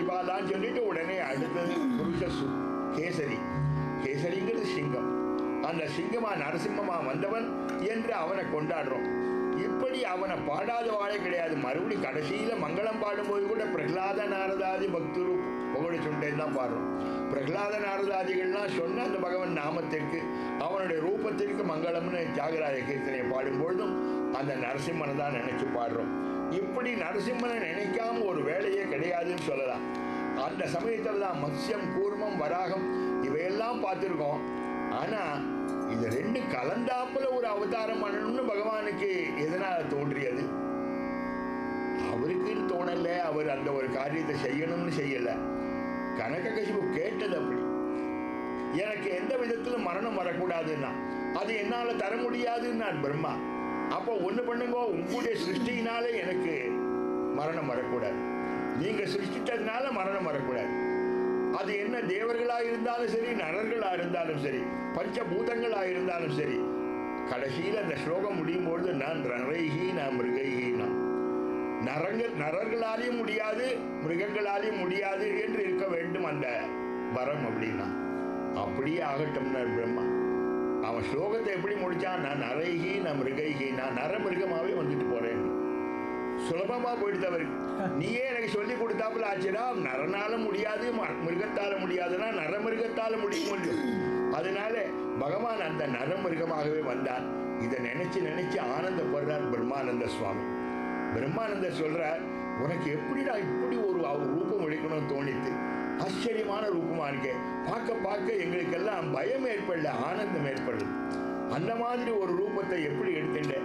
சிபாலான்னு சொல்லிட்டு உடனே அடுத்தது புருஷ சு கேசரி கேசரிங்கிறது சிங்கம் அந்த சிங்கமா நரசிம்மமா வந்தவன் என்று அவனை கொண்டாடுறோம் இப்படி அவனை பாடாத வாழே கிடையாது மறுபடி கடைசியில மங்களம் பாடும்போது கூட பிரகலாத நாரதாதி பக்துரு புகழ் சுண்டேன் தான் பாடுறோம் பிரகலாத நாரதாதிகள்லாம் சொன்ன அந்த பகவன் நாமத்திற்கு அவனுடைய ரூபத்திற்கு மங்களம்னு தியாகராஜ கீர்த்தனையை பாடும்பொழுதும் அந்த நரசிம்மனை தான் நினைச்சு பாடுறோம் இப்படி நரசிம்மனை நினைக்காம ஒரு வேலையே கிடையாதுன்னு சொல்லலாம் அந்த சமயத்துல தான் மத்ஸ்யம் கூர்மம் வராகம் இவையெல்லாம் பார்த்துருக்கோம் ஆனா இது ரெண்டு கலந்தாப்புல ஒரு அவதாரம் பண்ணணும்னு பகவானுக்கு எதனால தோன்றியது அவருக்குன்னு தோணல அவர் அந்த ஒரு காரியத்தை செய்யணும்னு செய்யல கனககசிபு கேட்டது அப்படி எனக்கு எந்த விதத்திலும் மரணம் வரக்கூடாதுன்னா அது என்னால தர முடியாதுன்னார் பிரம்மா அப்போ ஒண்ணு பண்ணுங்க உங்களுடைய சிருஷ்டியினால எனக்கு மரணம் வரக்கூடாது நீங்க சிருஷ்டித்ததுனால மரணம் வரக்கூடாது அது என்ன தேவர்களா இருந்தாலும் சரி நரர்களா இருந்தாலும் சரி பஞ்சபூதங்களா இருந்தாலும் சரி கடைசியில் அந்த ஸ்லோகம் முடியும் பொழுது நான் நரைகி நான் மிருகைகி நான் நரங்க நரர்களாலையும் முடியாது மிருகங்களாலையும் முடியாது என்று இருக்க வேண்டும் அந்த வரம் அப்படின்னா அப்படியே ஆகட்டும்னார் பிரம்மா அவன் ஸ்லோகத்தை எப்படி முடிச்சான் நான் நரைகி நான் மிருகைகி நான் நரமிருகமாவே வந்துட்டு போறேன் சுலபமா போயிடுது அவருக்கு நீயே எனக்கு சொல்லி கொடுத்தாப்புல ஆச்சுன்னா நரனால முடியாது ம- மிருகத்தால முடியாதுன்னா நரமிருகத்தால முடிய முடியும் அதனால பகவான் அந்த நரமிருகமாகவே வந்தார் இதை நினைச்சு நினைச்சு ஆனந்தப்படுறார் பிரம்மானந்த சுவாமி பிரம்மானந்தர் சொல்றார் உனக்கு எப்படிடா இப்படி ஒரு அவ- ரூபம் எடுக்கணும்னு தோணித்து ஆச்சரியமான ரூபமா இருக்கே பார்க்க பார்க்க எங்களுக்கெல்லாம் பயம் ஏற்படல ஆனந்தம் ஏற்படுது அந்த மாதிரி ஒரு ரூபத்தை எப்படி எடுத்துட்டேன்